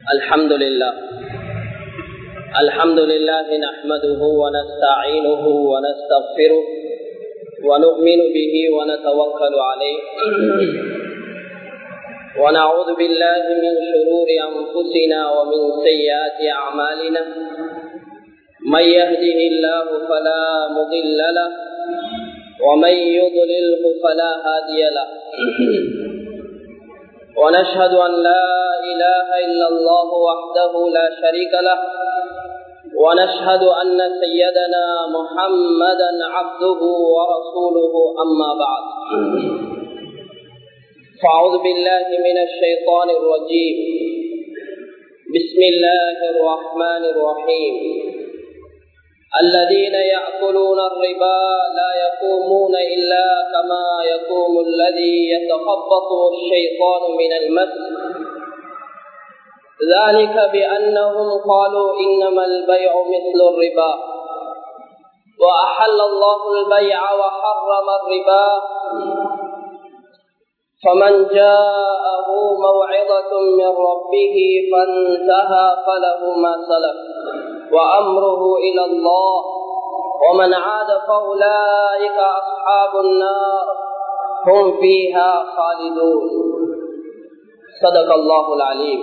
الحمد لله الحمد لله نحمده ونستعينه ونستغفره ونؤمن به ونتوكل عليه ونعوذ بالله من شرور أنفسنا ومن سيئات أعمالنا من يهده الله فلا مضل له ومن يضلله فلا هادي له ونشهد أن لا إله إلا الله وحده لا شريك له ونشهد أن سيدنا محمدا عبده ورسوله أما بعد فأعوذ بالله من الشيطان الرجيم بسم الله الرحمن الرحيم الذين يأكلون الربا لا يقومون إلا كما يقوم الذي يتخبطه الشيطان من المس ذلك بأنهم قالوا إنما البيع مثل الربا وأحل الله البيع وحرم الربا فمن جاءه موعظة من ربه فانتهى فله ما سلف وأمره إلى الله ومن عاد فأولئك أصحاب النار هم فيها خالدون صدق الله العليم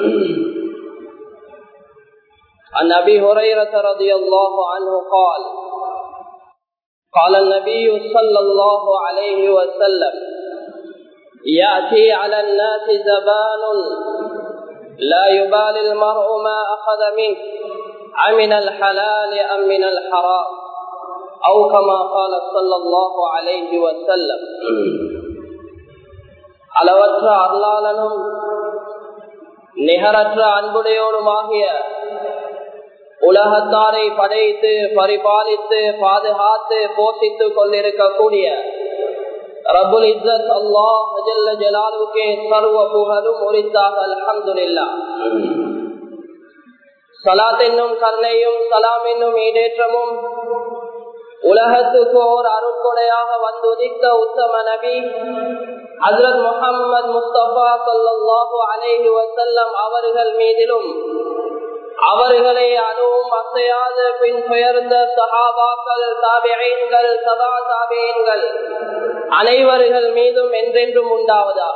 عن أبي هريرة رضي الله عنه قال قال النبي صلى الله عليه وسلم يأتي على الناس زبان لا يبالي المرء ما أخذ منه أمن الحلال أم من الحرام أو كما قال صلى الله عليه وسلم அளவற்ற அருளாளனும் நிகரற்ற அன்புடையோனுமாகிய உலகத்தாரை படைத்து பரிபாலித்து பாதுகாத்து போஷித்துக் கொண்டிருக்கக்கூடிய ரபுல் இஸ்ஸத் அல்லாஹ் ஜல்ல ஜலாலுக்கே சர்வ புகழும் உரித்தாக அல்ஹம்துலில்லா சலாத் என்னும் கருணையும் சலாம் என்னும் ஈடேற்றமும் உலகத்துக்கு ஓர் அருட்கொடையாக வந்துதித்த உத்தம நபி ஹசரத் முகமது முஸ்தபா சொல்லாஹு அலேஹி வசல்லம் அவர்கள் மீதிலும் அவர்களை அணுவும் அசையாத பின் பெயர்ந்த சஹாபாக்கள் தாபியன்கள் சதா தாபியன்கள் அனைவர்கள் மீதும் என்றென்றும் உண்டாவதாக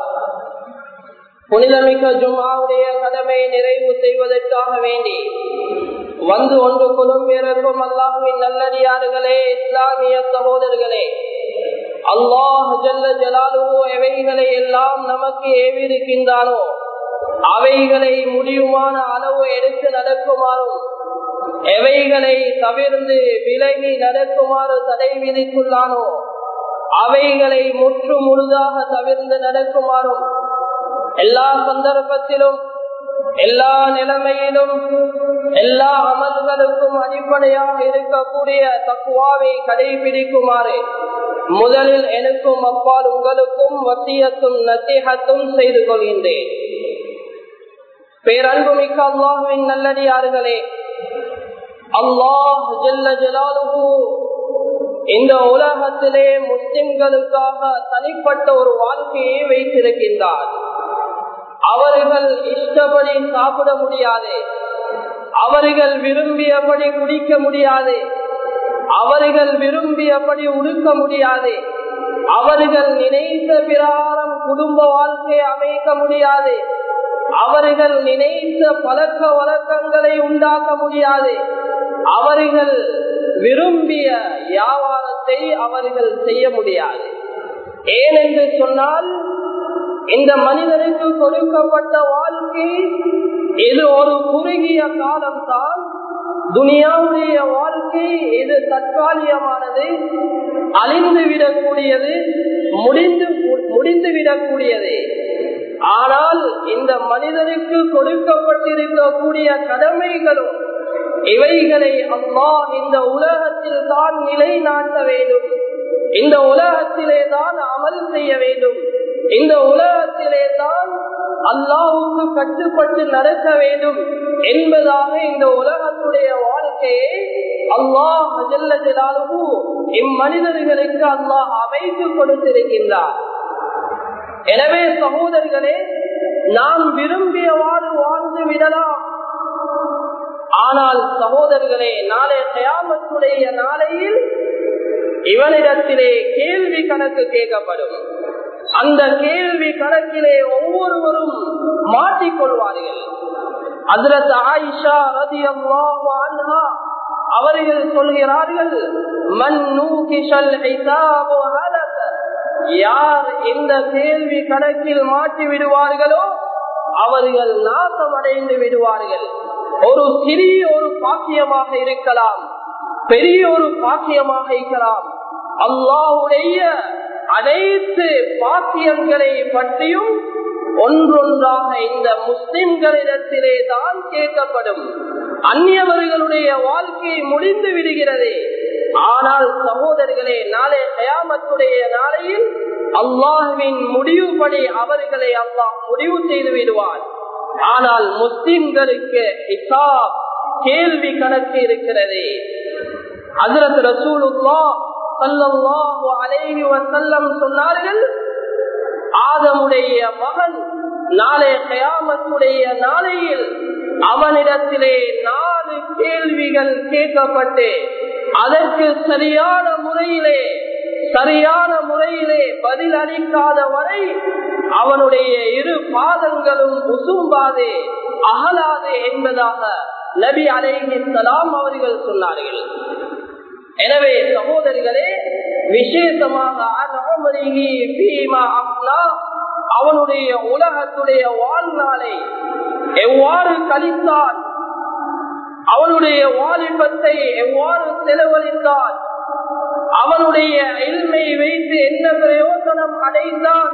புனிதமிக்க ஜும்மாவுடைய கடமையை நிறைவு செய்வதற்காக வேண்டி வந்து ஒன்று குழும்பியிருக்கும் அல்லாஹுவின் நல்லடியார்களே இஸ்லாமிய சகோதரர்களே அல்லாஹ் ஜல்ல ஜலாலுவோ எவைகளை எல்லாம் நமக்கு ஏவிருக்கின்றானோ அவைகளை முடியுமான அளவு எடுத்து நடக்குமாறும் எவைகளை தவிர்ந்து விலகி நடக்குமாறு தடை விதித்துள்ளானோ அவைகளை முற்று முழுதாக தவிர்ந்து நடக்குமாறும் எல்லா சந்தர்ப்பத்திலும் எல்லா நிலைமையிலும் எல்லா அமல்களுக்கும் அடிப்படையாக இருக்கக்கூடிய தக்குவாவை கடைபிடிக்குமாறு முதலில் எனக்கும் அப்பால் உங்களுக்கும் வத்தியத்தும் நத்திகத்தும் செய்து கொள்கின்றேன் பேரன்புமிக்க அல்லாஹுவின் நல்லடியார்களே அல்லாஹ் ஜெல்ல ஜலாலுகு இந்த உலகத்திலே முஸ்லிம்களுக்காக தனிப்பட்ட ஒரு வாழ்க்கையை வைத்திருக்கின்றார் அவர்கள் இஷ்டப்படி சாப்பிட முடியாது அவர்கள் விரும்பியபடி குடிக்க முடியாது அவர்கள் விரும்பியபடி உடுக்க முடியாது அவர்கள் நினைத்த பிரகாரம் குடும்ப வாழ்க்கையை அமைக்க முடியாது அவர்கள் நினைத்த பழக்க வழக்கங்களை உண்டாக்க முடியாது அவர்கள் விரும்பிய வியாபாரத்தை அவர்கள் செய்ய முடியாது ஏனென்று சொன்னால் இந்த மனிதனுக்கு கொடுக்கப்பட்ட வாழ்க்கை இது ஒரு குறுகிய காலம் தான் துனியாவுடைய வாழ்க்கை இது தற்காலிகமானது அழிந்து விடக்கூடியது முடிந்து முடிந்து விடக்கூடியது ஆனால் இந்த மனிதனுக்கு கொடுக்கப்பட்டிருக்கக்கூடிய கடமைகளும் இவைகளை அம்மா இந்த உலகத்தில் தான் நிலைநாட்ட வேண்டும் இந்த உலகத்திலே தான் அமல் செய்ய வேண்டும் இந்த உலகத்திலே தான் அல்லாவுக்கு கட்டுப்பட்டு நடக்க வேண்டும் என்பதாக இந்த உலகத்துடைய வாழ்க்கையை அல்லாஹ் இம்மனிதர்களுக்கு அல்லாஹ் அமைத்து கொடுத்திருக்கின்றார் எனவே சகோதரர்களே நாம் விரும்பியவாறு வாழ்ந்து ஆனால் சகோதரர்களே நாளை கயாமத்துடைய நாளையில் இவனிடத்திலே கேள்வி கணக்கு கேட்கப்படும் அந்த கேள்வி கணக்கிலே ஒவ்வொருவரும் மாட்டிக்கொள்வார்கள் அதிரத் ஆயிஷா ரதி அன்ஹா அவர்கள் சொல்கிறார்கள் யார் இந்த கேள்வி கணக்கில் மாட்டி விடுவார்களோ அவர்கள் நாசமடைந்து விடுவார்கள் ஒரு சிறிய ஒரு பாக்கியமாக இருக்கலாம் பெரிய ஒரு பாக்கியமாக இருக்கலாம் அல்லாஹுடைய அனைத்து பாக்கியங்களை பற்றியும் ஒன்றொன்றாக இந்த முஸ்லிம்களிடத்திலே தான் கேட்கப்படும் அந்நியவர்களுடைய வாழ்க்கை முடிந்து விடுகிறது ஆனால் சகோதரர்களே நாளை கயாமத்துடைய நாளையில் அல்லாஹுவின் முடிவுபடி அவர்களை அல்லாஹ் முடிவு செய்து விடுவார் ஆனால் முஸ்லிம்களுக்கு ஹிசாப் கேள்வி கணக்கு இருக்கிறது ஹசரத் ரசூலுல்லா சல்லல்லாஹு அலைஹி வஸல்லம் சொன்னார்கள் ஆதமுடைய மகன் நாளை கயாமத்துடைய நாளையில் அவனிடத்திலே நாலு கேள்விகள் கேட்கப்பட்டு அதற்கு சரியான முறையிலே சரியான முறையிலே பதில் அளிக்காத வரை அவனுடைய இரு பாதங்களும் உசும்பாதே அகலாதே என்பதாக நபி அலைஹிஸ்லாம் அவர்கள் சொன்னார்கள் எனவே சகோதரிகளே விசேஷமாக அவனுடைய உலகத்துடைய வாழ்நாளை எவ்வாறு கழித்தான் அவனுடைய வாலிபத்தை எவ்வாறு செலவழித்தான் அவனுடைய எல்மை வைத்து என்ன பிரயோசனம் அடைந்தான்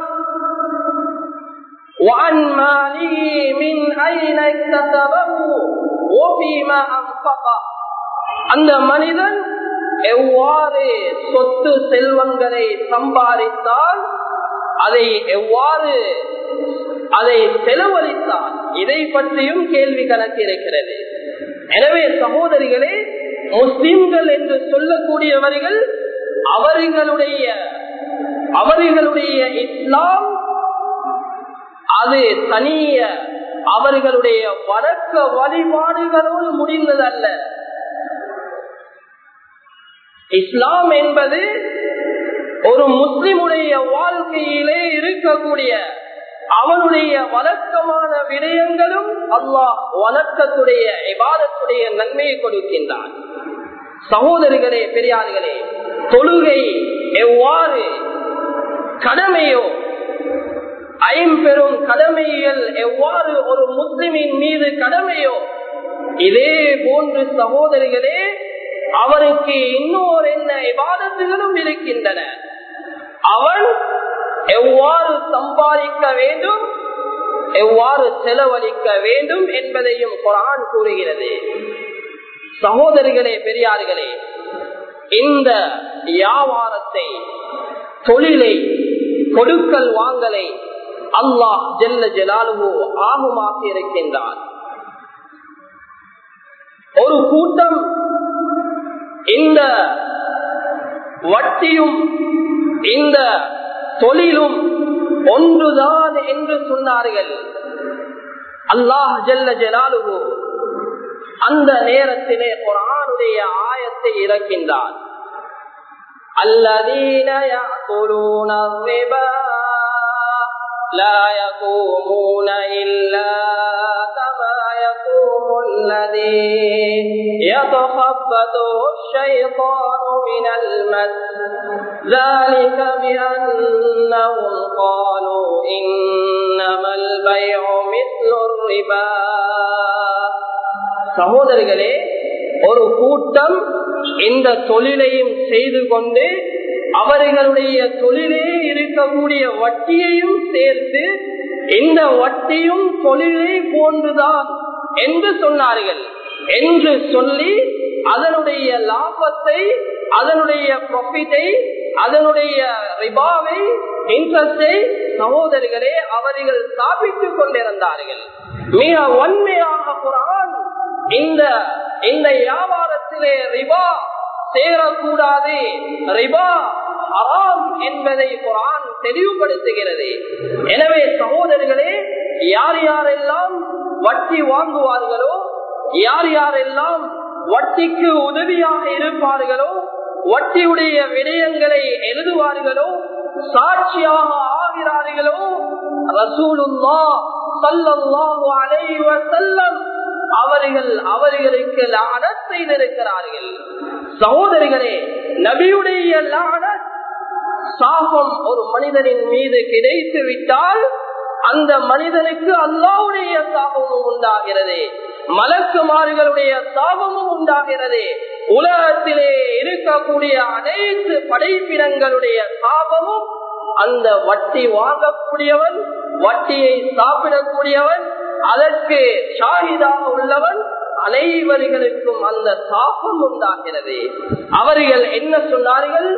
وعن ماله من أين اكتسبه وفيما أنفقه அந்த மனிதன் எவ்வாறு சொத்து செல்வங்களை சம்பாதித்தால் அதை எவ்வாறு அதை செலவழித்தான் இதை பற்றியும் கேள்வி கணக்கு இருக்கிறது எனவே சகோதரிகளே முஸ்லிம்கள் என்று சொல்லக்கூடியவர்கள் அவர்களுடைய அவர்களுடைய இஸ்லாம் அது தனிய அவர்களுடைய வழக்க வழிபாடுகளோடு முடிந்ததல்ல இஸ்லாம் என்பது ஒரு முஸ்லிமுடைய வாழ்க்கையிலே இருக்கக்கூடிய அவனுடைய வழக்கமான விடயங்களும் அல்லாஹ் வழக்கத்துடைய விவாதத்துடைய நன்மையை கொடுக்கின்றான் சகோதரிகளே பெரியார்களே தொழுகை எவ்வாறு கடமையோ ஐம்பெரும் கடமைகள் எவ்வாறு ஒரு முஸ்லிமின் மீது கடமையோ இதே போன்று சகோதரிகளே அவருக்கு இன்னொரு என்ன விவாதத்துகளும் இருக்கின்றன அவன் எவ்வாறு சம்பாதிக்க வேண்டும் எவ்வாறு செலவழிக்க வேண்டும் என்பதையும் குரான் கூறுகிறது சகோதரிகளே பெரியார்களே இந்த வியாபாரத்தை தொழிலை கொடுக்கல் வாங்கலை அல்லாஹ் ஜெல்ல ஜலாலுவோ ஆகுமாக இருக்கின்றார் ஒரு கூட்டம் இந்த வட்டியும் இந்த தொழிலும் ஒன்றுதான் என்று சொன்னார்கள் அல்லாஹ் ஜெல்ல ஜலாலுவோ அந்த நேரத்திலே குரானுடைய ஆயத்தை இறக்கின்றார் الذين يأكلون الربا لا يقومون إلا كما يقوم الذي يتخبطه الشيطان من المس ذلك بأنهم قالوا إنما البيع مثل الربا சகோதரர்களே ஒரு கூட்டம் இந்த தொழிலையும் செய்து கொண்டு அவர்களுடைய தொழிலே இருக்கக்கூடிய வட்டியையும் சேர்த்து இந்த வட்டியும் தொழிலை போன்றுதான் என்று சொன்னார்கள் என்று சொல்லி அதனுடைய லாபத்தை அதனுடைய ப்ராஃபிட்டை அதனுடைய ரிபாவை இன்ட்ரெஸ்டை சகோதரிகளே அவர்கள் ஸ்தாபித்துக் கொண்டிருந்தார்கள் மிக வன்மையாக குரான் இந்த இந்த வியாபாரத்திலே ரிபா சேரக்கூடாது ரிபா அறாம் என்பதை குரான் தெளிவுபடுத்துகிறது எனவே சகோதரர்களே யார் யாரெல்லாம் வட்டி வாங்குவார்களோ யார் யாரெல்லாம் வட்டிக்கு உதவியாக இருப்பார்களோ வட்டியுடைய விடயங்களை எழுதுவார்களோ சாட்சியாக ஆகிறார்களோ ரசூலுல்லா சல்லல்லாஹு அலைஹி வஸல்லம் அவர்கள் அவர்களுக்கு லானத் செய்திருக்கிறார்கள் சகோதரிகளே நபியுடைய லானத் சாபம் ஒரு மனிதனின் மீது கிடைத்து விட்டால் அந்த மனிதனுக்கு அல்லாவுடைய சாபமும் உண்டாகிறது மலக்குமார்களுடைய சாபமும் உண்டாகிறது உலகத்திலே இருக்கக்கூடிய அனைத்து படைப்பினங்களுடைய சாபமும் அந்த வட்டி வாங்கக்கூடியவன் வட்டியை சாப்பிடக்கூடியவன் அதற்கு ஷாஹிதாக உள்ளவன் அனைவர்களுக்கும் அந்த சாபம் உண்டாகிறது அவர்கள் என்ன சொன்னார்கள்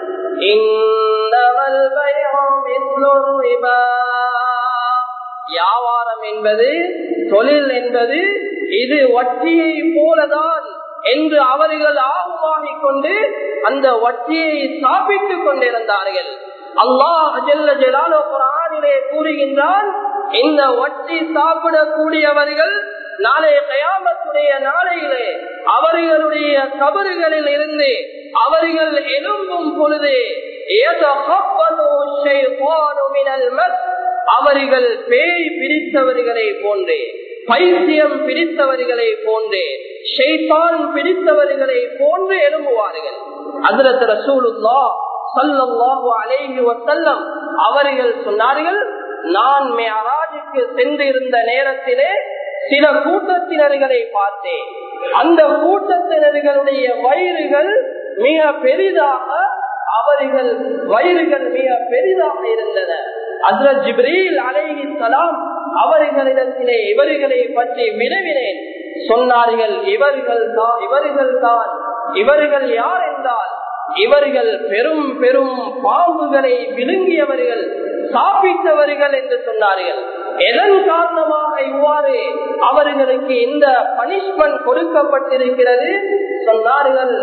வியாபாரம் என்பது தொழில் என்பது இது வட்டியை போலதான் என்று அவர்கள் ஆர்வமாகிக் கொண்டு அந்த வட்டியை சாப்பிட்டுக் கொண்டிருந்தார்கள் அல்லாஹ் ஜெல்ல ஜலாலோ குரானிலே கூறுகின்றான் இந்த வட்டி சாப்பிடக்கூடியவர்கள் நாளைய கயாமத்துடைய நாளையிலே அவர்களுடைய கபறுகளில் இருந்து அவர்கள் எழும்பும் பொழுது அவர்கள் பேய் பிடித்தவர்களை போன்றே பைத்தியம் பிடித்தவர்களை போன்றே ஷெய்தான் பிடித்தவர்களை போன்று எழும்புவார்கள் அதிரத் ரசூலுல்லா சல்லல்லாஹு அலைஹி வஸல்லம் அவர்கள் சொன்னார்கள் நான் மேராஜுக்கு சென்றிருந்த நேரத்திலே சில கூட்டத்தினர்களை பார்த்தேன் அந்த கூட்டத்தினர்களுடைய வயிறுகள் மிக பெரிதாக அவர்கள் வயிறுகள் மிக பெரிதாக இருந்தன அஸ்ரத் ஜிப்ரீல் அலைஹி சலாம் அவர்களிடத்திலே இவர்களை பற்றி வினவினேன் சொன்னார்கள் இவர்கள் தான் இவர்கள் தான் இவர்கள் யார் என்றால் இவர்கள் பெரும் பெரும் பாம்புகளை விழுங்கியவர்கள் சாப்பிட்டவர்கள் என்று சொன்னார்கள் எதன் காரணமாக இவ்வாறு அவர்களுக்கு இந்த பனிஷ்மெண்ட் கொடுக்கப்பட்டிருக்கிறது சொன்னார்கள்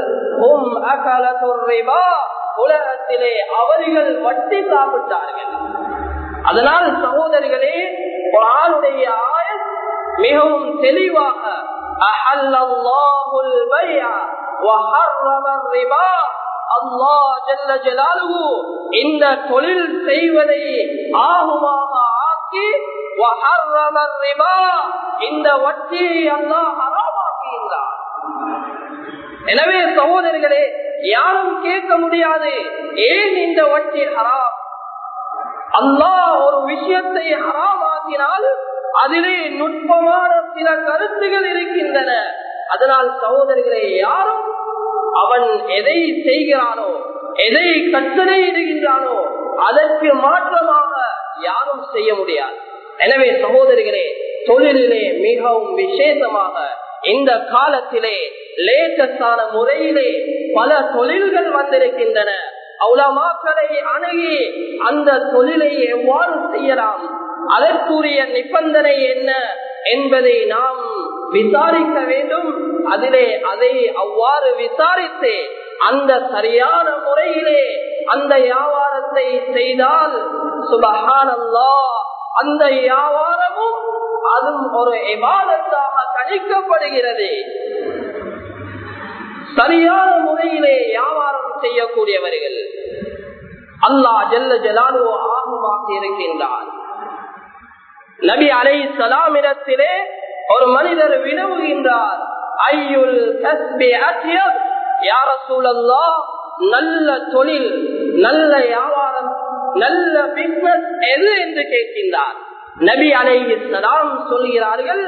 உலகத்திலே அவர்கள் வட்டி சாப்பிட்டார்கள் அதனால் சகோதரிகளே குரானுடைய ஆயத் மிகவும் தெளிவாக அஹல்லல்லாஹுல் பைஅ வஹர்ரம ரிபா அல்லாஹ் ஜல்ல ஜலாலுஹு இந்த தொழில் செய்வதை ஆகுமாக ஆக்கி வஹர்ரம ரிபா இந்த வட்டியை அல்லாஹ் ஹராமாக்குகின்றார் எனவே சகோதரர்களே யாரும் கேட்க முடியாது ஏன் இந்த வட்டி ஹராம் அல்லாஹ் ஒரு விஷயத்தை ஹராமாக்கினால் அதிலே நுட்பமான சில கருத்துகள் இருக்கின்றன அதனால் சகோதரிகளை யாரும் அவன் எதை செய்கிறானோ எதை கட்டளை இடுகின்றானோ அதற்கு மாற்றமாக யாரும் செய்ய முடியாது எனவே சகோதரிகளே தொழிலிலே மிகவும் விசேஷமாக இந்த காலத்திலே லேட்டஸ்டான முறையிலே பல தொழில்கள் வந்திருக்கின்றன அவுலமாக்களை அணுகி அந்த தொழிலை எவ்வாறு செய்யலாம் அதற்குரிய நிபந்தனை என்ன என்பதை நாம் விசாரிக்க வேண்டும் அதிலே அதை அவ்வாறு விசாரித்து அந்த சரியான முறையிலே அந்த வியாபாரத்தை செய்தால் சுபகானல்லா அந்த வியாபாரமும் அதுவும் ஒரு விவாதத்தாக கணிக்கப்படுகிறது சரியான முறையிலே வியாபாரம் செய்யக்கூடியவர்கள் அல்லாஹ் ஜல்ல ஜலாலு ஆர்வமாக இருக்கின்றார் நபி அலை சலாமிடத்திலே ஒரு மனிதர் வினவுகின்றார் ஐயுல் கஸ்பி அத்தியம் யார சூழல்லா நல்ல தொழில் நல்ல வியாபாரம் நல்ல பிசினஸ் எது என்று கேட்கின்றார் நபி அலை சலாம் சொல்கிறார்கள்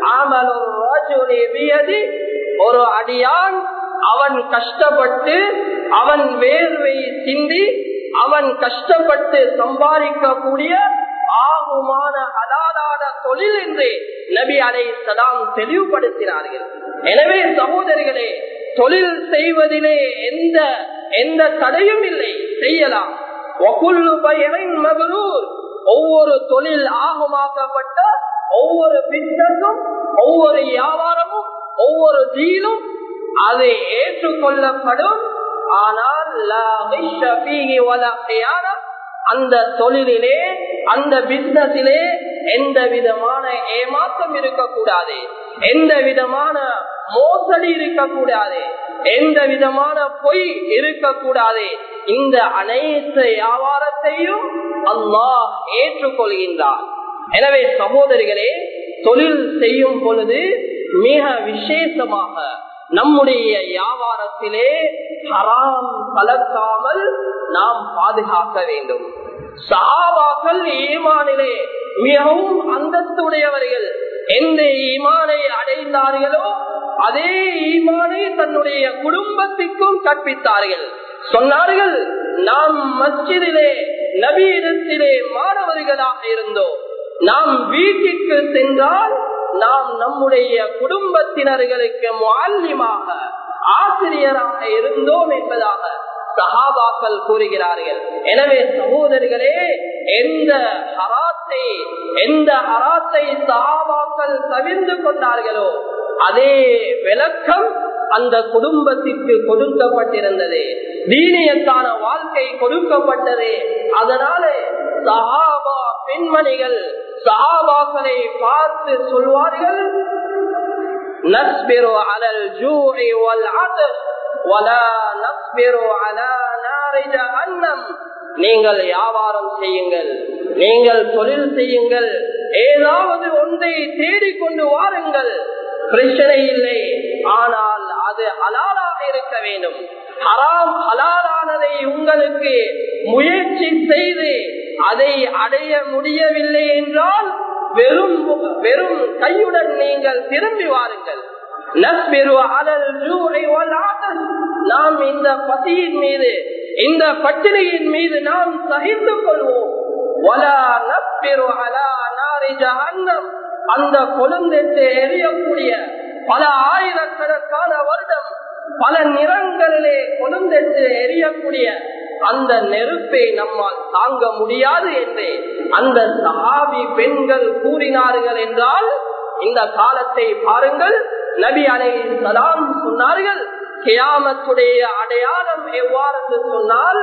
ஒரு அடியான் அவன் கஷ்டப்பட்டு அவன் வேர்வை சிந்தி அவன் கஷ்டப்பட்டு சம்பாதிக்கக்கூடிய ஆகுமான அலாதான தொழில் என்று நபி அலை சலாம் தெளிவுபடுத்தினார்கள் எனவே சகோதரிகளே தொழில் செய்வதிலே எந்த எந்த தடையும் இல்லை செய்யலாம் ஒவ்வொரு தொழில் ஆகமாக்கப்பட்ட ஒவ்வொரு பிசினஸும் ஒவ்வொரு வியாபாரமும் ஒவ்வொரு தீனும் அது ஏற்றுக்கொள்ளப்படும் ஆனால் அந்த தொழிலிலே அந்த பிசினஸிலே எந்த விதமான ஏமாற்றம் இருக்கக்கூடாது எந்த விதமான மோசடி இருக்கக்கூடாது எந்த விதமான பொய் இருக்கக்கூடாது இந்த அனைத்து வியாபாரத்தையும் அல்லாஹ் ஏற்றுக்கொள்கின்றார் எனவே சகோதரிகளே தொழில் செய்யும் பொழுது மிக விசேஷமாக நம்முடைய வியாபாரத்திலே ஹராம் கலக்காமல் நாம் பாதுகாக்க வேண்டும் சஹாபாக்கள் ஈமானிலே மிகவும் அந்தஸ்துடையவர்கள் எந்த ஈமானை அடைந்தார்களோ அதே ஈமானை தன்னுடைய குடும்பத்திற்கும் கற்பித்தார்கள் சொன்னார்கள் நாம் மஸ்ஜிதிலே நபீனத்திலே மாணவர்களாக இருந்தோம் நாம் வீட்டிற்கு சென்றால் நாம் நம்முடைய குடும்பத்தினர்களுக்கு மாலியமாக ஆசிரியராக இருந்தோம் என்பதாக சகாபாக்கள் கூறுகிறார்கள் எனவே சகோதரிகளே எந்த ஹராத்தை எந்த ஹராத்தை சகாபாக்கள் தவிர்த்து கொண்டார்களோ அதே விளக்கம் அந்த குடும்பத்திற்கு கொடுக்கப்பட்டிருந்தது தீனியத்தான வாழ்க்கை கொடுக்கப்பட்டது அதனால சஹாபா பெண்மணிகள் சஹாபாக்களை பார்த்து சொல்வார்கள் நஸ்பிரு அலல் ஜூஇ வல் அதஷ் ولا نصبر على نار جهنم நீங்கள் வியாபாரம் செய்யுங்கள் நீங்கள் தொழில் செய்யுங்கள் ஏதாவது ஒன்றை தேடிக்கொண்டு வாருங்கள் பிரச்சனை இல்லை ஆனால் அது ஹலாலாக இருக்க வேண்டும் ஹராம் ஹலாலானதை உங்களுக்கு முயற்சி செய்து அதை அடைய முடியவில்லை என்றால் வெறும் வெறும் கையுடன் நீங்கள் திரும்பி வாருங்கள் நாம் இந்த பசியின் மீது இந்த பட்டினியின் மீது நாம் சகித்து கொள்வோம் அந்த கொழுந்தெட்டு எரியக்கூடிய பல ஆயிரக்கணக்கான வருடம் பல நிறங்களிலே கொழுந்தெட்டு எரியக்கூடிய அந்த நெருப்பை நம்மால் தாங்க முடியாது என்று அந்த சஹாபி பெண்கள் கூறினார்கள் என்றால் இந்த காலத்தை பாருங்கள் நபி அலை சலாம் சொன்னார்கள் கியாமத்துடைய அடையாளம் எவ்வாறு சொன்னால்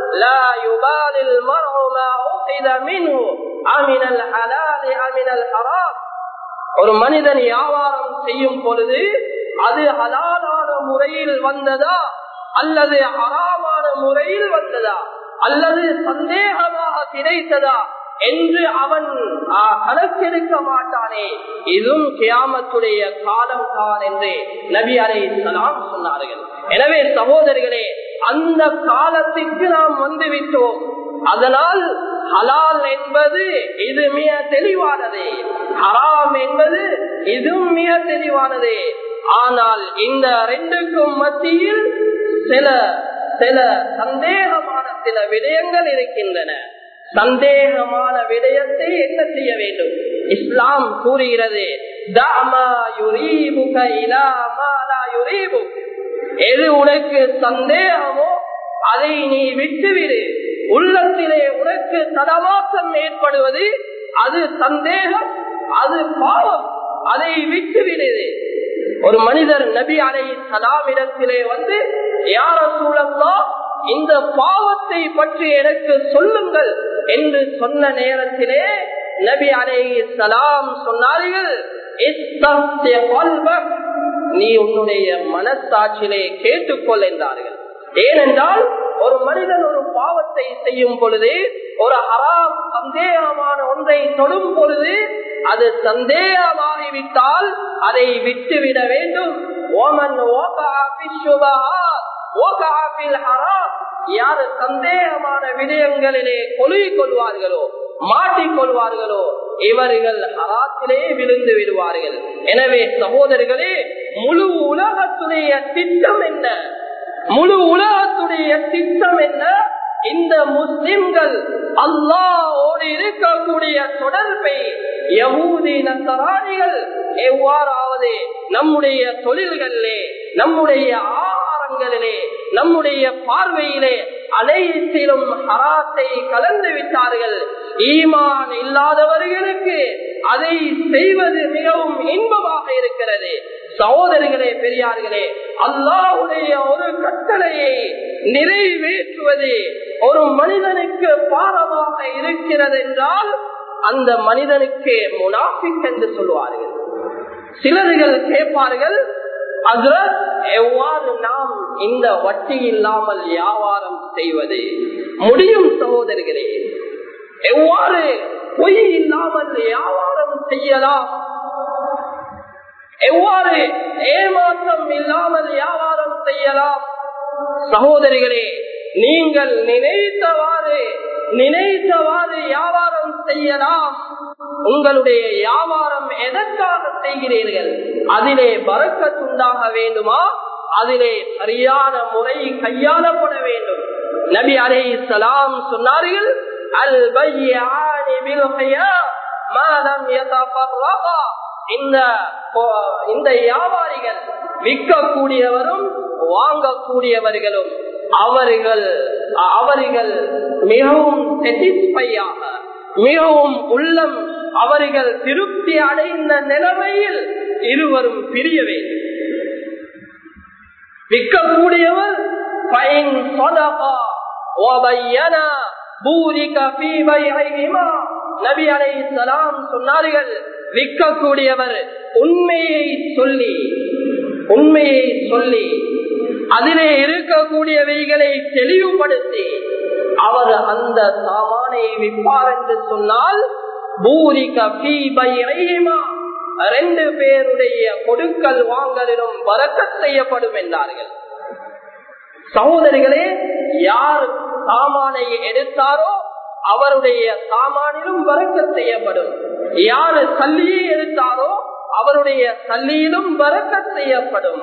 ஒரு மனிதன் வியாபாரம் செய்யும் பொழுது அது ஹலாலான முறையில் வந்ததா அல்லது ஹராமான முறையில் வந்ததா அல்லது சந்தேகமாக கிடைத்ததா என்று அவன் கணக்கெடுக்க மாட்டானே இதுவும் கியாமத்துடைய காலம் தான் என்று நபி அலை சலாம் சொன்னார்கள் எனவே சகோதரிகளே அந்த காலத்திற்கு நாம் வந்துவிட்டோம் அதனால் ஹலால் என்பது இது மிக தெளிவானது ஹராம் என்பது இதுவும் மிக தெளிவானது ஆனால் இந்த ரெண்டுக்கும் மத்தியில் சில சில சந்தேகமான சில விடயங்கள் இருக்கின்றன சந்தேகமான விடயத்தை என்ன செய்ய வேண்டும் இஸ்லாம் கூறுகிறது எது உனக்கு சந்தேகமோ அதை நீ விட்டுவிடு உள்ளத்திலே உனக்கு தடமாற்றம் ஏற்படுவது அது சந்தேகம் அது பாவம் அதை விட்டுவிடு ஒரு மனிதர் நபி அலை சலாமிடத்திலே வந்து யார சூழல்லா இந்த பாவத்தை பற்றி எனக்கு சொல்லுங்கள் என்று சொன்ன நேரத்திலே நபி அலை சலாம் சொன்னார்கள் நீ உன்னுடைய மனசாட்சியிலே கேட்டுக்கொள் என்றார்கள் ஏனென்றால் ஒரு மனிதன் ஒரு பாவத்தை செய்யும் பொழுது ஒரு ஹராம் சந்தேகமான ஒன்றை தொடும் பொழுது அது சந்தேகமாகிவிட்டால் அதை விட்டுவிட வேண்டும் ஓமன் யாரு சந்தேகமான விடயங்களிலே கொழுகி கொள்வார்களோ மாட்டிக்கொள்வார்களோ இவர்கள் ஹராத்திலே விழுந்து விடுவார்கள் எனவே சகோதரர்களே முழு உலகத்துடைய திட்டம் என்ன முழு உலகத்துடைய திட்டம் என்ன இந்த முஸ்லிம்கள் அல்லாவோடு இருக்கக்கூடிய தொடர்பை யகூதி நத்தராணிகள் எவ்வாறாவது நம்முடைய தொழில்களிலே நம்முடைய ஆகாரங்களிலே நம்முடைய பார்வையிலே அனைத்திலும் ஹராத்தை கலந்து விட்டார்கள் ஈமான் இல்லாதவர்களுக்கு அதை செய்வது மிகவும் இன்பமாக இருக்கிறது சகோதரிகளே பெரியார்களே அல்லாவுடைய ஒரு கட்டளையை நிறைவேற்றுவது ஒரு மனிதனுக்கு பாரமாக இருக்கிறது என்றால் அந்த மனிதனுக்கு முனாஃபிக் என்று சொல்வார்கள் சிலர்கள் கேட்பார்கள் அதுல எவ்வாறு நாம் இந்த வட்டி இல்லாமல் வியாபாரம் செய்வது முடியும் சகோதரர்களே எவ்வாறு பொய் இல்லாமல் வியாபாரம் செய்யலாம் எவ்வாறு ஏமாற்றம் இல்லாமல் வியாபாரம் செய்யலாம் சகோதரிகளே நீங்கள் நினைத்தவாறு நினைத்தவாறு வியாபாரம் செய்யலாம் உங்களுடைய வியாபாரம் எதற்காக செய்கிறீர்கள் அதிலே பறக்கத்துண்டாக வேண்டுமா அதிலே சரியான முறை கையாளப்பட வேண்டும் நபி அலை சலாம் சொன்னார்கள் அல் இந்த இந்த வியாபாரிகள் விற்கக்கூடியவரும் வாங்கக்கூடியவர்களும் அவர்கள் அவர்கள் மிகவும் செட்டிஸ்பையாக மிகவும் உள்ளம் அவர்கள் திருப்தி அடைந்த நிலைமையில் இருவரும் பிரிய வேண்டும் விற்கக்கூடியவர் பயன் சொதகா ஒபையனா பூரிக பீபைமா நபி அலை சலாம் சொன்னார்கள் விற்கக்கூடியவர் உண்மையை சொல்லி உண்மையை சொல்லி அதிலே இருக்கக்கூடியவைகளை தெளிவுபடுத்தி அவர் அந்த சாமானை விற்பார் என்று சொன்னால் பூரிக பீபைமா ரெண்டு பேருடைய கொடுக்கல் வாங்கலிலும் வரக்க செய்யப்படும் என்றார்கள் சகோதரிகளே யார் சாமானை எடுத்தாரோ அவருடைய சாமானிலும் வரக்க செய்யப்படும் யாரு சல்லியை எடுத்தாரோ அவருடைய சல்லியிலும் வரக்க செய்யப்படும்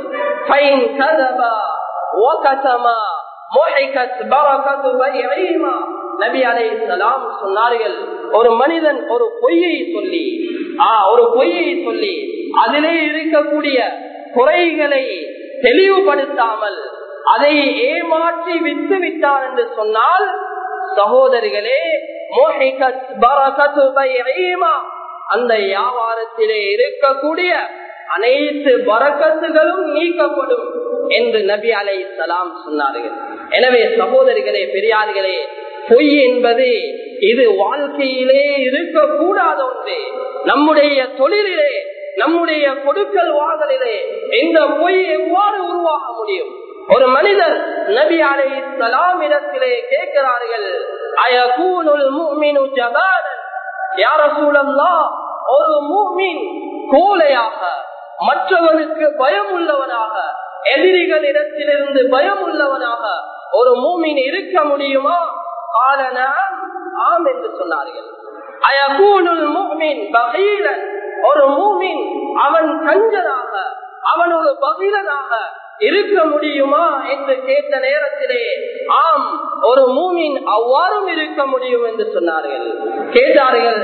நபி அலை சலாம் சொன்னார்கள் ஒரு மனிதன் ஒரு பொய்யை சொல்லி ஒரு பொய்யை சொல்லி அதிலே இருக்கக்கூடிய குறைகளை தெளிவுபடுத்தாமல் அதை ஏமாற்றி வித்து விட்டான் என்று சொன்னால் சகோதரிகளே அந்த வியாபாரத்திலே இருக்கக்கூடிய அனைத்து பறக்கத்துகளும் நீக்கப்படும் என்று நபி அலை சலாம் சொன்னார்கள் எனவே சகோதரிகளே பெரியார்களே பொய் என்பது இது வாழ்க்கையிலே இருக்கக்கூடாத ஒன்று நம்முடைய தொழிலிலே நம்முடைய கொடுக்கல் வாங்கலிலே இந்த பொய் எவ்வாறு உருவாக முடியும் ஒரு மனிதர் நபி அலை சலாம் இடத்திலே கேட்கிறார்கள் அயகூனுல் முஃமினு ஜபானன் யார சூழல்லா ஒரு மூமின் கோலையாக மற்றவனுக்கு பயம் உள்ளவனாக எதிரிகளிடத்திலிருந்து பயம் உள்ளவனாக ஒரு மூமின் இருக்க முடியுமா காலன ஆம் என்று சொன்னார்கள் அயகூனுல் முஃமின் பகீரன் ஒரு மூமின் அவன் கஞ்சனாக அவன் ஒரு பகீரனாக இருக்க முடியுமா என்று கேட்ட நேரத்திலே ஆம் ஒரு மூமின் அவ்வாறும் இருக்க முடியும் என்று சொன்னார்கள் கேட்டார்கள்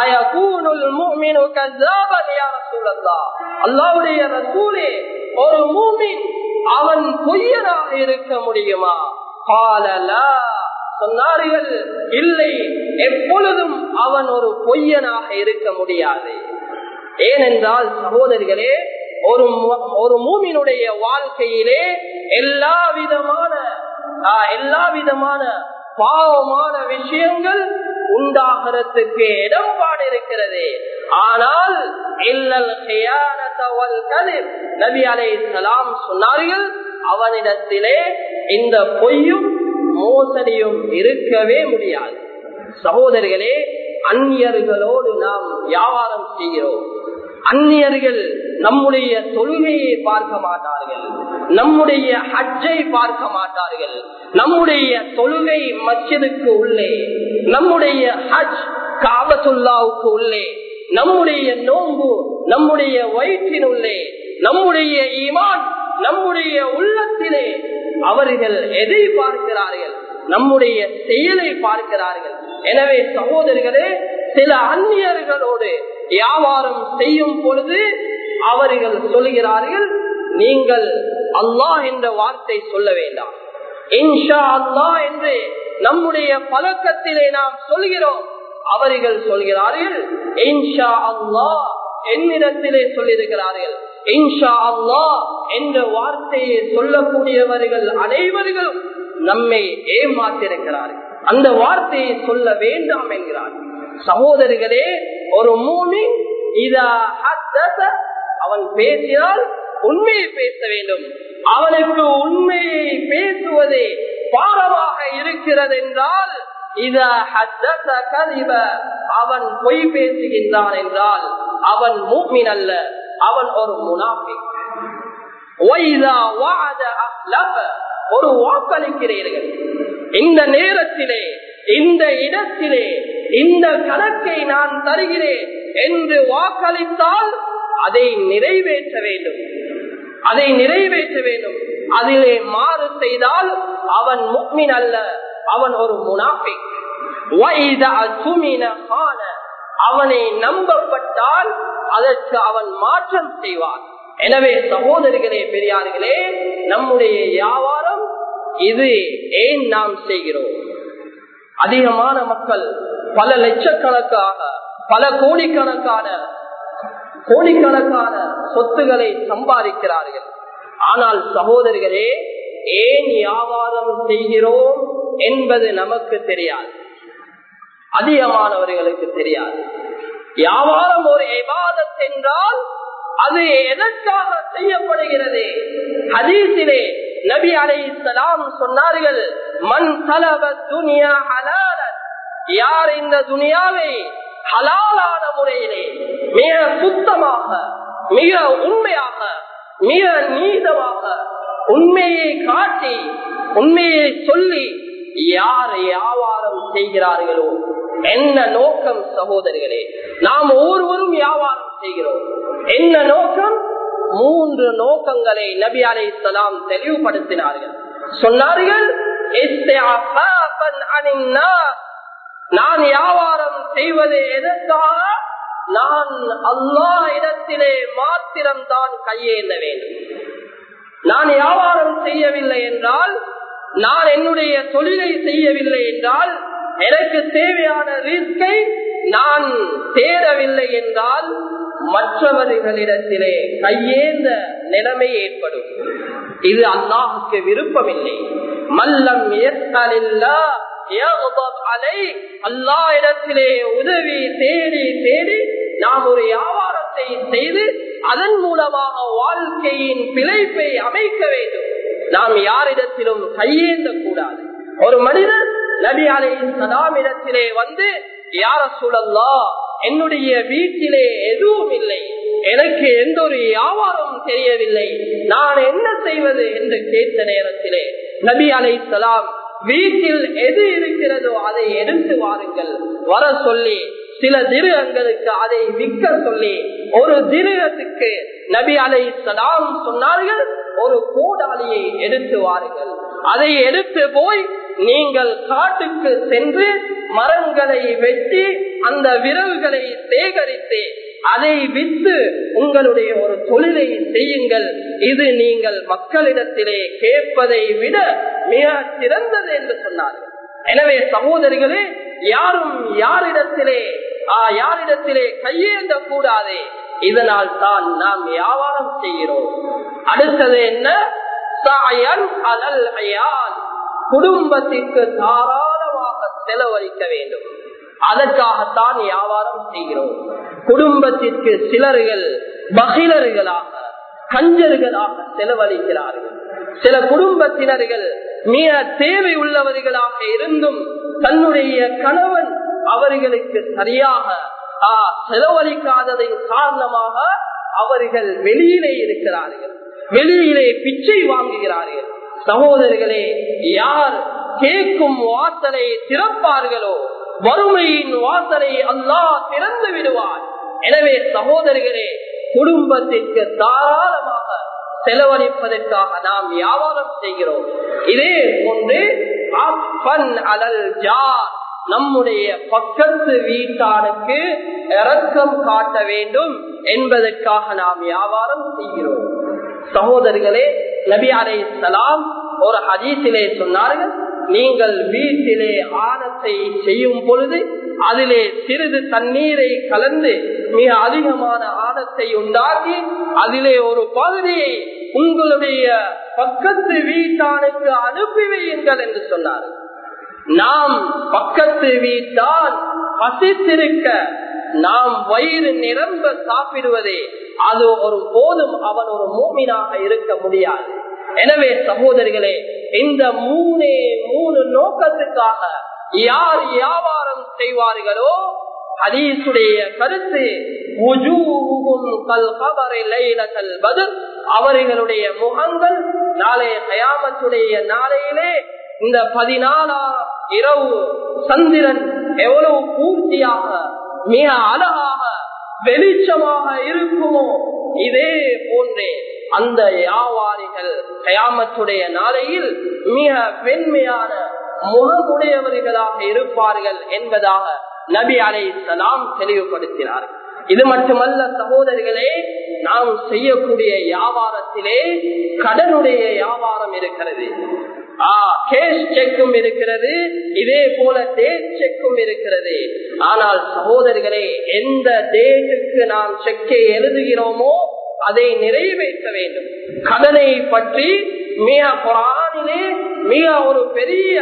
அல்லாவுடைய ரசூலே ஒரு மூமின் அவன் பொய்யனாக இருக்க முடியுமா பாலலா சொன்னார்கள் இல்லை எப்பொழுதும் அவன் ஒரு பொய்யனாக இருக்க முடியாது ஏனென்றால் சகோதரிகளே ஒரு ஒரு மூமினுடைய வாழ்க்கையிலே எல்லா விதமான எல்லா விதமான பாவமான விஷயங்கள் உண்டாகிறதுக்கு இடம்பாடு இருக்கிறது ஆனால் நபி அலை சலாம் சொன்னார்கள் அவனிடத்திலே இந்த பொய்யும் மோசடியும் இருக்கவே முடியாது சகோதரிகளே அந்நியர்களோடு நாம் வியாபாரம் செய்கிறோம் அந்நியர்கள் நம்முடைய தொழுகையை பார்க்க மாட்டார்கள் நம்முடைய ஹஜ்ஜை பார்க்க மாட்டார்கள் நம்முடைய தொழுகை மஸ்ஜிதுக்கு உள்ளே நம்முடைய ஹஜ் காபத்துல்லாவுக்கு உள்ளே நம்முடைய நோன்பு நம்முடைய வயிற்றின் உள்ளே நம்முடைய ஈமான் நம்முடைய உள்ளத்திலே அவர்கள் எதை பார்க்கிறார்கள் நம்முடைய செயலை பார்க்கிறார்கள் எனவே சகோதரர்களே சில அந்நியர்களோடு வியாபாரம் செய்யும் பொழுது அவர்கள் சொல்கிறார்கள் நீங்கள் அல்லாஹ் என்ற வார்த்தை சொல்ல வேண்டாம் இன்ஷா அல்லாஹ் என்று நம்முடைய பழக்கத்திலே நாம் சொல்கிறோம் அவர்கள் சொல்கிறார்கள் இன்ஷா அல்லாஹ் என்னிடத்திலே சொல்லியிருக்கிறார்கள் இன்ஷா அல்லாஹ் என்ற வார்த்தையை சொல்லக்கூடியவர்கள் அனைவர்களும் நம்மை ஏமாற்றிருக்கிறார்கள் அந்த வார்த்தையை சொல்ல வேண்டாம் என்கிறார்கள் சகோதரிகளே ஒரு மூமி இதா அவன் பேசினால் உண்மையை பேச வேண்டும் அவனுக்கு உண்மையை பேசுவது பாரமாக இருக்கிறது என்றால் அவன் பொய் பேசுகின்றான் என்றால் அவன் மூமின் அல்ல அவன் ஒரு முனாஃபி ஒரு வாக்களிக்கிறீர்கள் இந்த நேரத்திலே இந்த இடத்திலே இந்த கணக்கை நான் தருகிறேன் என்று வாக்களித்தால் அதை நிறைவேற்ற வேண்டும் அதை நிறைவேற்ற வேண்டும் அதிலே மாறு செய்தால் அவன் முக்மின் அல்ல அவன் ஒரு முனாஃபி அவனை நம்பப்பட்டால் அதற்கு அவன் மாற்றம் செய்வான் எனவே சகோதரிகளே பெரியார்களே நம்முடைய வியாபாரம் இது ஏன் நாம் செய்கிறோம் அதிகமான மக்கள் பல லட்சக்கணக்காக பல கோடிக்கணக்கான கோடிக்கணக்கான சொத்துக்களை சம்பாதிக்கிறார்கள் ஆனால் சகோதரிகளே ஏன் வியாபாரம் செய்கிறோம் என்பது நமக்கு தெரியாது அதிகமானவர்களுக்கு தெரியாது வியாபாரம் ஒரு எபாதத் என்றால் அது எதற்காக செய்யப்படுகிறது ஹதீசிலே நபி அலை சலாம் சொன்னார்கள் மண் தலவ துனியா ஹலால யார் இந்த துனியாவை ஹலாலான முறையிலே மிக சுத்தமாக மிக உண்மையாக மிக நீதமாக உண்மையை காட்டி உண்மையை சொல்லி யார் வியாபாரம் செய்கிறார்களோ என்ன நோக்கம் சகோதரிகளே நாம் ஒவ்வொருவரும் வியாபாரம் செய்கிறோம் என்ன நோக்கம் மூன்று நோக்கங்களை நபி அலை சலாம் தெளிவுபடுத்தினார்கள் சொன்னார்கள் நான் வியாபாரம் செய்வது எதற்காக நான் அல்லா இடத்திலே மாத்திரம் தான் கையேந்த வேண்டும் நான் வியாபாரம் செய்யவில்லை என்றால் நான் என்னுடைய தொழிலை செய்யவில்லை என்றால் எனக்கு தேவையான ரிஸ்கை நான் தேடவில்லை என்றால் மற்றவர்களிடத்திலே கையேந்த நிலைமை ஏற்படும் இது அல்லாஹுக்கு விருப்பமில்லை மல்லம் அல்லா இடத்திலே உதவி தேடி தேடி நாம் ஒரு வியாபாரத்தை செய்து அதன் மூலமாக வாழ்க்கையின் பிழைப்பை அமைக்க வேண்டும் நாம் யாரிடத்திலும் கையேந்த கூடாது ஒரு மனிதர் நபி அலை சதாமிடத்திலே வந்து யார சூழல்லா என்னுடைய வீட்டிலே எதுவும் இல்லை எனக்கு எந்த ஒரு வியாபாரம் தெரியவில்லை நான் என்ன செய்வது என்று கேட்ட நேரத்திலே நபி அலை சலாம் வீட்டில் எது இருக்கிறதோ அதை எடுத்து வாருங்கள் வர சொல்லி சில திருகங்களுக்கு அதை விற்க சொல்லி ஒரு திருகத்துக்கு நபி அலை சலாம் சொன்னார்கள் ஒரு கூடாளியை எடுத்து வாருங்கள் அதை எடுத்து போய் நீங்கள் காட்டுக்கு சென்று மரங்களை வெட்டி அந்த விரல்களை சேகரித்து அதை விற்று உங்களுடைய ஒரு தொழிலை செய்யுங்கள் இது நீங்கள் மக்களிடத்திலே கேட்பதை விட மிக சிறந்தது என்று சொன்னார்கள் எனவே சகோதரிகளே யாரும் யாரிடத்திலே யாரிடத்திலே கையேந்த கூடாதே இதனால் தான் நாம் வியாபாரம் செய்கிறோம் அடுத்தது என்ன குடும்பத்திற்கு தாராளமாக செலவழிக்க வேண்டும் அதற்காகத்தான் வியாபாரம் செய்கிறோம் குடும்பத்திற்கு சிலர்கள் மகிழர்களாக கஞ்சர்களாக செலவழிக்கிறார்கள் சில குடும்பத்தினர்கள் மிக தேவை உள்ளவர்களாக இருந்தும் தன்னுடைய கணவன் அவர்களுக்கு சரியாக செலவழிக்காததின் காரணமாக அவர்கள் வெளியிலே இருக்கிறார்கள் வெளியிலே பிச்சை வாங்குகிறார்கள் சகோதரர்களே யார் கேட்கும் வாசலை திறப்பார்களோ வறுமையின் வாசலை அல்லாஹ் திறந்து விடுவார் எனவே சகோதரர்களே குடும்பத்திற்கு தாராளமாக செலவழிப்பதற்காக நாம் வியாபாரம் செய்கிறோம் இதே போன்று அலல் ஜார் நம்முடைய பக்கத்து வீட்டானுக்கு இரக்கம் காட்ட வேண்டும் என்பதற்காக நாம் வியாபாரம் செய்கிறோம் சகோதரர்களே நபி அலை சலாம் ஒரு ஹதீசிலே சொன்னார்கள் நீங்கள் வீட்டிலே ஆணத்தை செய்யும் பொழுது அதிலே சிறிது தண்ணீரை கலந்து மிக அதிகமான ஆணத்தை உண்டாக்கி அதிலே ஒரு பகுதியை உங்களுடைய பக்கத்து வீட்டானுக்கு அனுப்பி வையுங்கள் என்று சொன்னார்கள் நாம் பக்கத்து வீட்டால் பசித்திருக்க நாம் வயிறு நிரம்ப சாப்பிடுவதே அது ஒரு போதும் அவன் ஒரு மூமினாக இருக்க முடியாது எனவே சகோதரிகளே இந்த மூணே மூணு நோக்கத்துக்காக யார் வியாபாரம் செய்வார்களோ ஹதீசுடைய கருத்து அவர்களுடைய முகங்கள் நாளைய கயாமத்துடைய நாளையிலே இந்த பதினாலாம் இரவு சந்திரன் எவ்வளவு பூர்த்தியாக மிக அழகாக வெளிச்சமாக இருக்குமோ இதே போன்றே அந்த வியாபாரிகள் கயாமத்துடைய நாளையில் மிக பெண்மையான முகமுடையவர்களாக இருப்பார்கள் என்பதாக நபி அலை சலாம் தெளிவுபடுத்தினார் இது மட்டுமல்ல சகோதரிகளே நாம் செய்யக்கூடிய வியாபாரத்திலே கடனுடைய வியாபாரம் இருக்கிறது கேஷ் செக்கும் இருக்கிறது இதே போல டேட் செக்கும் இருக்கிறது ஆனால் சகோதரிகளே எந்த டேட்டுக்கு நாம் செக்கை எழுதுகிறோமோ அதை நிறைவேற்ற வேண்டும் கடனை பற்றி மிக குரானிலே மிக ஒரு பெரிய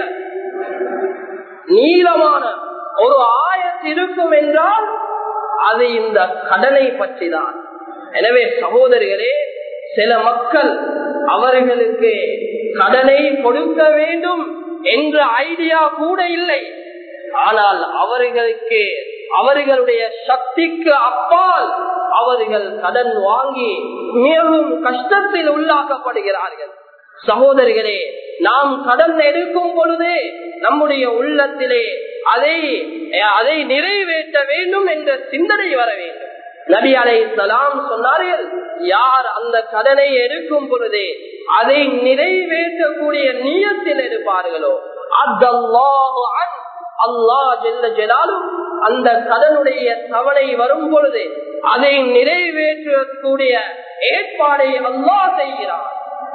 நீளமான ஒரு ஆயத்து இருக்கும் என்றால் அது இந்த கடனை பற்றி தான் எனவே சகோதரிகளே சில மக்கள் அவர்களுக்கு கடனை கொடுக்க வேண்டும் என்ற ஐடியா கூட இல்லை ஆனால் அவர்களுக்கு அவர்களுடைய சக்திக்கு அப்பால் அவர்கள் கடன் வாங்கி மிகவும் கஷ்டத்தில் உள்ளாக்கப்படுகிறார்கள் சகோதரிகளே நாம் கடன் எடுக்கும் பொழுதே நம்முடைய உள்ளத்திலே அதை அதை நிறைவேற்ற வேண்டும் என்ற சிந்தனை வர வேண்டும் நபி அலை சலாம் சொன்னார்கள் யார் அந்த கடனை எடுக்கும் பொழுதே அதை நிறைவேற்றக்கூடிய நீயத்தில் எடுப்பார்களோ அல்லா ஜெல்ல ஜெலாலும் அந்த கடனுடைய தவணை வரும் பொழுது அதை நிறைவேற்றக்கூடிய ஏற்பாடை அல்லா செய்கிறார்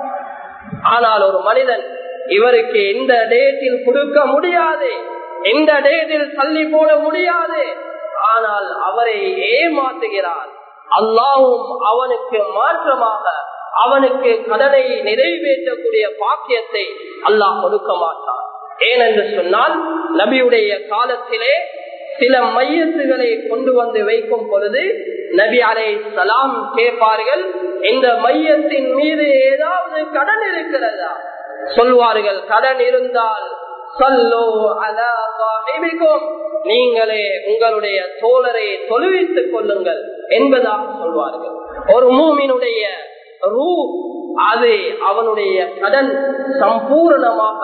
ஆனால் ஒரு மனிதன் இவருக்கு இந்த டேட்டில் கொடுக்க முடியாது எந்த டேட்டில் தள்ளி போட முடியாது ஆனால் அவரை ஏமாற்றுகிறார் அல்லாவும் அவனுக்கு மாற்றமாக அவனுக்கு கடனை நிறைவேற்றக்கூடிய பாக்கியத்தை அல்லாஹ் கொடுக்க மாட்டான் ஏனென்று சொன்னால் நபியுடைய காலத்திலே சில மையத்துகளை கொண்டு வந்து வைக்கும் பொழுது நபி அலை சலாம் கேட்பார்கள் இந்த மையத்தின் மீது ஏதாவது கடன் இருக்கிறதா சொல்வார்கள் கடன் இருந்தால் சல்லோ அலா சாஹிபிக்கும் நீங்களே உங்களுடைய தோழரை தொழுவித்துக் கொள்ளுங்கள் என்பதாக சொல்வார்கள் ஒரு மூமினுடைய ரூ அது அவனுடைய கடன் சம்பூர்ணமாக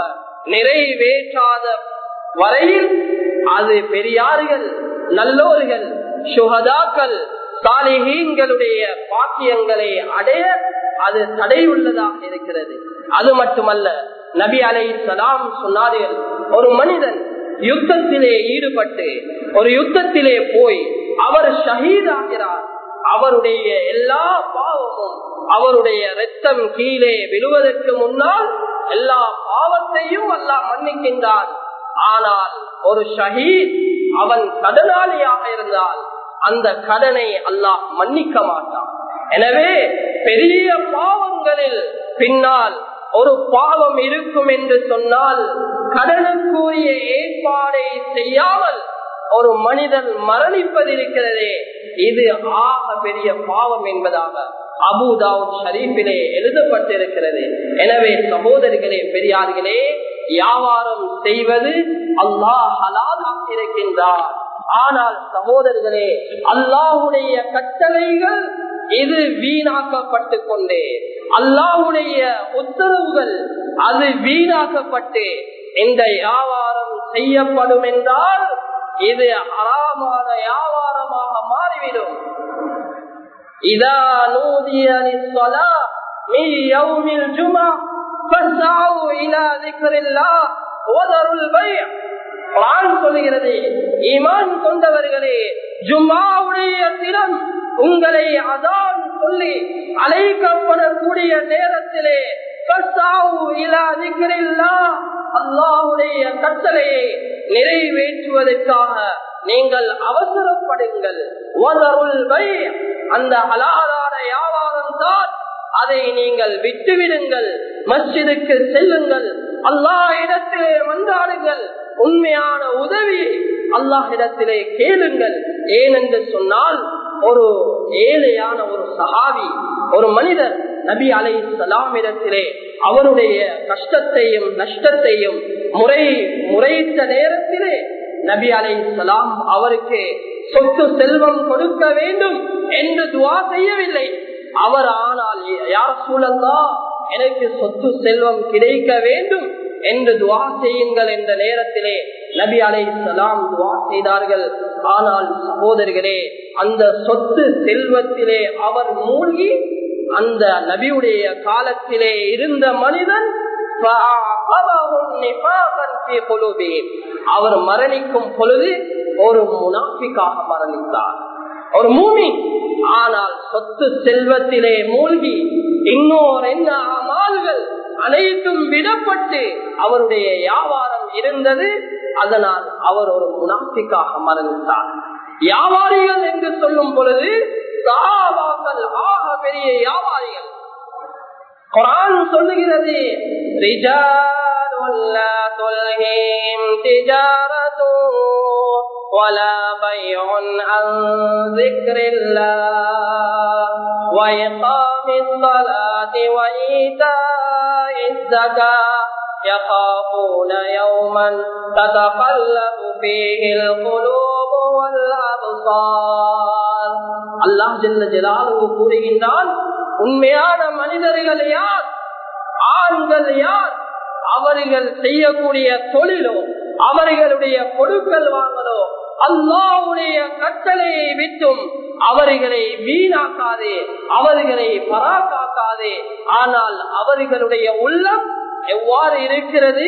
நிறைவேற்றாத வரையில் அது பெரியார்கள் நல்லோர்கள் சுகதாக்கள் சாலிகீன்களுடைய பாக்கியங்களை அடைய அது தடை உள்ளதாக இருக்கிறது அது மட்டுமல்ல நபி அலை சலாம் சொன்னார்கள் ஒரு மனிதன் யுத்தத்திலே ஈடுபட்டு ஒரு யுத்தத்திலே போய் அவர் ஷஹீதாகிறார் அவருடைய எல்லா பாவமும் அவருடைய ரத்தம் கீழே விழுவதற்கு முன்னால் எல்லா பாவத்தையும் அல்லாஹ் மன்னிக்கின்றான் ஆனால் ஒரு ஷஹீத் அவன் கடனாளியாக இருந்தால் அந்த கடனை அல்லாஹ் மன்னிக்க மாட்டான் எனவே பெரிய பாவங்களில் பின்னால் ஒரு பாவம் இருக்கும் என்று சொன்னால் கடனுக்குரிய ஏற்பாடை செய்யாமல் ஒரு மனிதன் மரணிப்பதிருக்கிறதே இது ஆக பெரிய பாவம் என்பதாக அபுதாவுத் ஷரீஃபிலே எழுதப்பட்டிருக்கிறது எனவே சகோதரிகளே பெரியார்களே வியாபாரம் செய்வது அல்லாஹ் ஹலாலாக இருக்கின்றார் ஆனால் சகோதரர்களே அல்லாஹுடைய கட்டளைகள் இது வீணாக்கப்பட்டு கொண்டே அல்லாஹுடைய உத்தரவுகள் அது வீணாக்கப்பட்டு இந்த வியாபாரம் செய்யப்படும் என்றால் இது அறாமான வியாபாரமாக மாறிவிடும் இதா நூதிய من يوم الجمعة فاسعوا إلى ذكر الله وذروا البيع குரான் சொல்லுகிறது ஈமான் கொண்டவர்களே ஜும்மாவுடைய தினம் உங்களை அதான் சொல்லி அழைக்கப்படக்கூடிய நேரத்திலே அல்லாஹுடைய கட்டளையை நிறைவேற்றுவதற்காக நீங்கள் அவசரப்படுங்கள் அந்த அலாதார வியாபாரம் தான் அதை நீங்கள் விட்டுவிடுங்கள் மஸ்ஜிதுக்கு செல்லுங்கள் அல்லாஹ் இடத்திலே வந்தாடுங்கள் உண்மையான உதவி அல்லாஹ் இடத்திலே கேளுங்கள் ஏனென்று சொன்னால் ஒரு ஏழையான ஒரு சஹாவி ஒரு மனிதர் நபி அலை சலாமிடத்திலே அவருடைய கஷ்டத்தையும் நஷ்டத்தையும் முறை முறையிட்ட நேரத்திலே நபி அலை சலாம் அவருக்கு சொத்து செல்வம் கொடுக்க வேண்டும் என்று துவா செய்யவில்லை அவர் ஆனால் யார் சூழல்லா எனக்கு சொத்து செல்வம் கிடைக்க வேண்டும் என்று துவா செய்யுங்கள் என்ற நேரத்திலே நபி அலை சலாம் துவா செய்தார்கள் ஆனால் சகோதரர்களே அந்த சொத்து செல்வத்திலே அவர் மூழ்கி அந்த நபியுடைய காலத்திலே இருந்த மனிதன் அவர் மரணிக்கும் பொழுது ஒரு முனாஃபிக்காக மரணித்தார் ஒரு மூமி ஆனால் சொத்து செல்வத்திலே மூழ்கி இன்னொரு என்ன அமால்கள் அனைத்தும் விடப்பட்டு அவருடைய வியாபாரம் இருந்தது அதனால் அவர் ஒரு முனாஃபிக்காக மரணித்தார் வியாபாரிகள் என்று சொல்லும் பொழுது சாபாக்கள் ஆக பெரிய வியாபாரிகள் குரான் சொல்லுகிறது ولا بيع عن ذكر الله وإقام الصلاة وإيتاء الزكاة يخافون يوما تتقلب فيه القلوب والأبصار الله جل جلاله கூறுகின்றான் உண்மையான மனிதர்கள் யார் ஆண்கள் யார் அவர்கள் செய்யக்கூடிய தொழிலோ அவர்களுடைய பொருட்கள் வாங்கலோ அல்லாவுடைய கட்டளையை விட்டும் அவர்களை வீணாக்காதே அவர்களை பராக்காக்காதே ஆனால் அவர்களுடைய உள்ளம் எவ்வாறு இருக்கிறது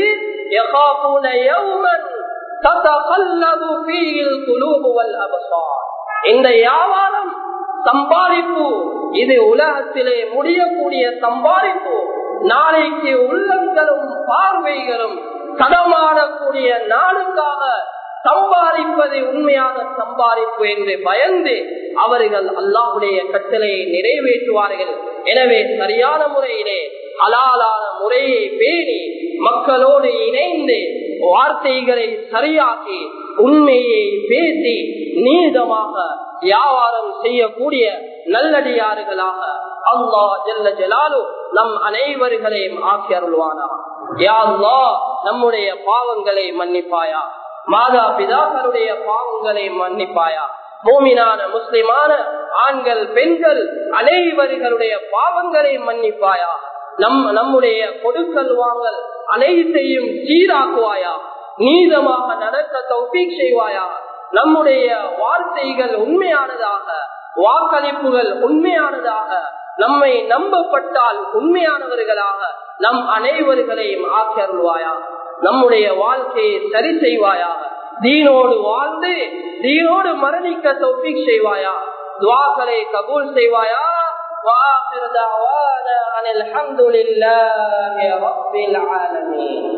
இந்த வியாபாரம் சம்பாதிப்பு இது உலகத்திலே முடியக்கூடிய சம்பாதிப்பு நாளைக்கு உள்ளங்களும் பார்வைகளும் கடமாடக்கூடிய நாளுக்காக சம்பாதிப்பது உண்மையான சம்பாதிப்பு என்று பயந்து அவர்கள் அல்லாஹுடைய கட்டளையை நிறைவேற்றுவார்கள் எனவே சரியான முறையிலே அலாலான முறையை பேணி மக்களோடு இணைந்து வார்த்தைகளை சரியாக்கி உண்மையை பேசி நீதமாக வியாபாரம் செய்யக்கூடிய நல்லடியார்களாக அல்லா ஜல்ல ஜலாலு நம் அனைவர்களையும் ஆக்கி அருள்வானா யா அல்லா நம்முடைய பாவங்களை மன்னிப்பாயா மாதா பிதாக்களுடைய பாவங்களை மன்னிப்பாயா பூமினான முஸ்லிமான ஆண்கள் பெண்கள் அனைவர்களுடைய பாவங்களை மன்னிப்பாயா நம் நம்முடைய கொடுக்கல் வாங்கல் அனைத்தையும் சீராக்குவாயா நீதமாக நடக்க தௌபீக் செய்வாயா நம்முடைய வார்த்தைகள் உண்மையானதாக வாக்களிப்புகள் உண்மையானதாக நம்மை நம்பப்பட்டால் உண்மையானவர்களாக நம் அனைவர்களையும் ஆக்கியருள்வாயா நம்முடைய வாழ்க்கையை சரி செய்வாயாக தீனோடு வாழ்ந்து தீனோடு மரணிக்க தௌபிக் செய்வாயா துவாக்களை கபூல் செய்வாயா وآخر دعوانا أن الحمد لله رب العالمين